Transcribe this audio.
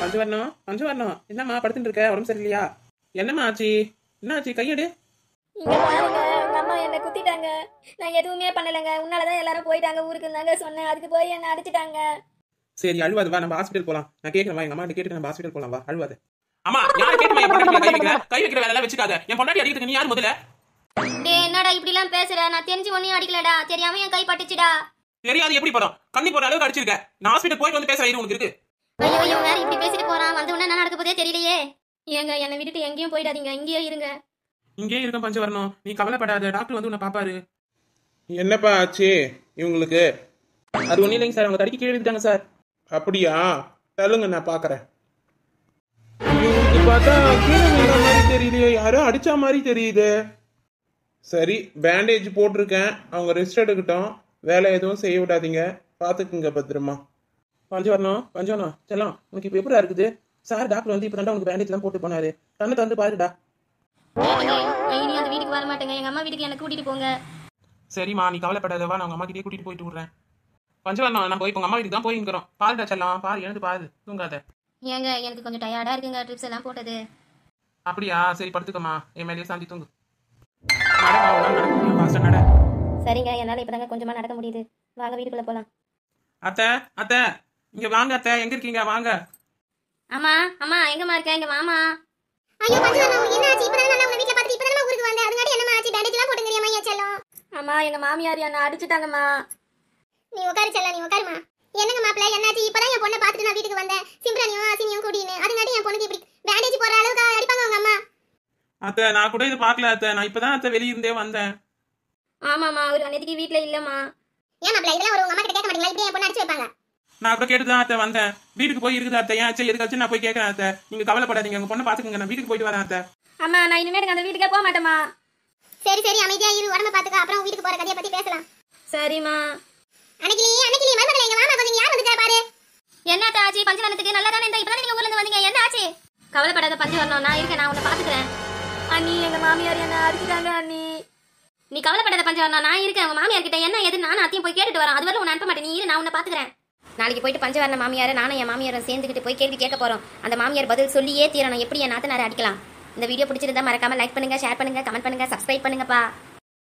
பஞ்சு வரணும் பஞ்சு வரணும் என்னம்மா படுத்துட்டு இருக்க உடம்பு சரியில்லையா என்னம்மா ஆச்சு என்ன ஆச்சு கையெடு இங்க பாருங்க எங்க அம்மா என்ன குத்திட்டாங்க நான் எதுவுமே பண்ணலைங்க உன்னாலதான் எல்லாரும் போயிட்டாங்க ஊருக்கு தாங்க சொன்னேன் அதுக்கு போய் என்ன அடிச்சிட்டாங்க சரி அழுவாது வா நம்ம ஹாஸ்பிட்டல் போலாம் நான் கேட்கறேன் வா எங்க அம்மா கேட்டு நம்ம ஹாஸ்பிட்டல் போலாம் வா அழுவாது அம்மா யாரை கேட்டு என் பொண்டாட்டி கை வைக்கிற கை வைக்கிற வேலை எல்லாம் வச்சுக்காத என் பொண்டாட்டி அடிக்கிறதுக்கு நீ யார் முதல்ல டேய் என்னடா இப்படி எல்லாம் பேசுற நான் தெரிஞ்சு ஒன்னையும் அடிக்கலடா தெரியாம என் கை பட்டுச்சுடா தெரியாது எப்படி படம் கண்ணி போற அளவுக்கு அடிச்சிருக்க நான் ஹாஸ்பிட்டல் போயிட்டு வந்து பேசுறேன் இரு உனக்கு இருக்கு ஐயோ இவன் வேற இப்படி பேசிட்டு போறான் வந்து உடனே என்ன நடக்க போதே தெரியலையே ஏங்க என்னை விட்டுட்டு எங்கேயும் போயிடாதீங்க இங்கேயே இருங்க இங்கே இருக்க பஞ்சு வரணும் நீ கவலைப்படாத டாக்டர் வந்து உன்னை பாப்பாரு என்னப்பா ஆச்சு இவங்களுக்கு அது ஒன்றும் இல்லைங்க சார் அவங்க தடிக்க கீழே விட்டாங்க சார் அப்படியா தள்ளுங்க நான் பார்க்கறேன் இவங்களுக்கு பார்த்தா கீழே விழுந்த மாதிரி தெரியலையே யாரோ அடிச்ச மாதிரி தெரியுது சரி பேண்டேஜ் போட்டிருக்கேன் அவங்க ரெஸ்ட் எடுக்கட்டும் வேலை எதுவும் செய்ய விடாதீங்க பார்த்துக்குங்க பத்திரமா பஞ்சவரணம் பஞ்சவரணம் செல்லம் உனக்கு இப்போ எப்படி இருக்குது சார் டாக்டர் வந்து இப்போ தான் உனக்கு பேண்டேஜ்லாம் போட்டு போனாரு கண்ணை தந்து பாருடா இனி அந்த வீட்டுக்கு வர மாட்டேங்க எங்க அம்மா வீட்டுக்கு என்ன கூட்டிட்டு போங்க சரிம்மா நீ கவலைப்படாதவா நான் உங்க அம்மா கிட்டே கூட்டிட்டு போயிட்டு விடுறேன் பஞ்சவரணம் நான் போய் உங்க அம்மா வீட்டுக்கு தான் போயிருக்கிறோம் பாருடா செல்லம் பாரு எழுந்து பாரு தூங்காத ஏங்க எனக்கு கொஞ்சம் டயர்டா இருக்குங்க ட்ரிப்ஸ் எல்லாம் போட்டது அப்படியா சரி படுத்துக்கம்மா என் மேலேயே சாந்தி தூங்கு நடமா உன்னால நடக்க முடியும் ஃபாஸ்டா நட சரிங்க என்னால இப்பதாங்க கொஞ்சமா நடக்க முடியுது வாங்க வீட்டுக்குள்ள போலாம் அத்தை அத்தை இங்க வாங்க அத்தை எங்க இருக்கீங்க வாங்க அம்மா அம்மா எங்கம்மா இருக்க எங்க மாமா ஐயோ பஞ்சவரணம் என்ன ஆச்சு இப்பதான் நான் உங்க வீட்ல பார்த்துட்டு இப்பதான் ஊருக்கு வந்தேன் அதுங்காட்டி என்னமா ஆச்சு பேண்டேஜ் எல்லாம் போட்டுங்கறியா மையா செல்லம் அம்மா எங்க மாமியார் என்ன அடிச்சுட்டாங்கம்மா நீ உட்காரு செல்லம் நீ உட்காருமா என்னங்க மாப்பிள்ள என்னாச்சு இப்பதான் என் பொண்ணை பார்த்துட்டு நான் வீட்டுக்கு வந்தேன் சிம்ரனியும் அசினியும் கூட்டின்னு அதுங்காட்டி என் பொண்ணுக்கு இப்படி பேண்டேஜ் போற அளவுக்கு அடிப்பாங்க உங்க அம்மா அத்தை நான் கூட இது பார்க்கல அத்தை நான் இப்பதான் அத்தை வெளிய இருந்தே வந்தேன் ஆமாம்மா ஒரு அன்னைக்கு வீட்ல இல்லம்மா ஏன் மாப்பிள்ள இதெல்லாம் ஒரு உங்க அம்மா கிட்ட கேட்க மாட்டீங்களா இப்படி என் பொண்ணை அடிச்சு வைப்பாங்க நான் கூட கேட்டுதான் அத்தை வந்தேன் வீட்டுக்கு போய் இருக்குது அத்தை ஏன் அத்தை எதுக்காச்சும் நான் போய் கேட்கறேன் அத்தை நீங்க கவலைப்படாதீங்க உங்க பொண்ணை பாத்துக்கங்க நான் வீட்டுக்கு போயிட்டு வரேன் அத்தை அம்மா நான் இனிமேட்டுக்கு அந்த வீட்டுக்கே போக மாட்டேம்மா சரி சரி அமைதியா இரு உடம்ப பாத்துக்க அப்புறம் வீட்டுக்கு போற கதையை பத்தி பேசலாம் சரிம்மா அன்னைக்கு அன்னைக்கு மருமகளை எங்க மாமா கொஞ்சம் யார் வந்துட்டா பாரு என்ன ஆச்சு பஞ்சவரணத்துக்கு நல்லா தானே இந்த இப்பதான் நீங்க ஊர்ல இருந்து வந்தீங்க என்ன ஆச்சு கவலைப்படாத பஞ்சவரணம் நான் இருக்கேன் நான் உன்னை பாத்துக்கிறேன் அண்ணி எங்க மாமியார் என்ன அடிச்சுட்டாங்க அண்ணி நீ கவலைப்படாத பஞ்சவரணம் நான் இருக்கேன் உங்க மாமியார் கிட்ட என்ன எது நானும் அத்தையும் போய் கேட்டுட்டு வரேன் அதுவரை உன்னை அனுப்ப மாட்டேன் நீ இரு நான் உன்னை பாத்துக்கிறேன் நாளைக்கு போயிட்டு பஞ்சவரண மாமியார் நானும் என் மாமியாரும் சேர்ந்துக்கிட்டு போய் கேள்வி கேட்க போறோம் அந்த மாமியார் பதில் சொல்லியே தீரணும் எப்படி என் நாத்தனாரை அடிக்கலாம் இந்த வீடியோ பிடிச்சிருந்தா மறக்காம லைக் பண்ணுங்க ஷேர் பண்ணுங்க கமெண்ட் பண்ணுங்க சப்ஸ்கிரைப் பண்ணுங்கப்பா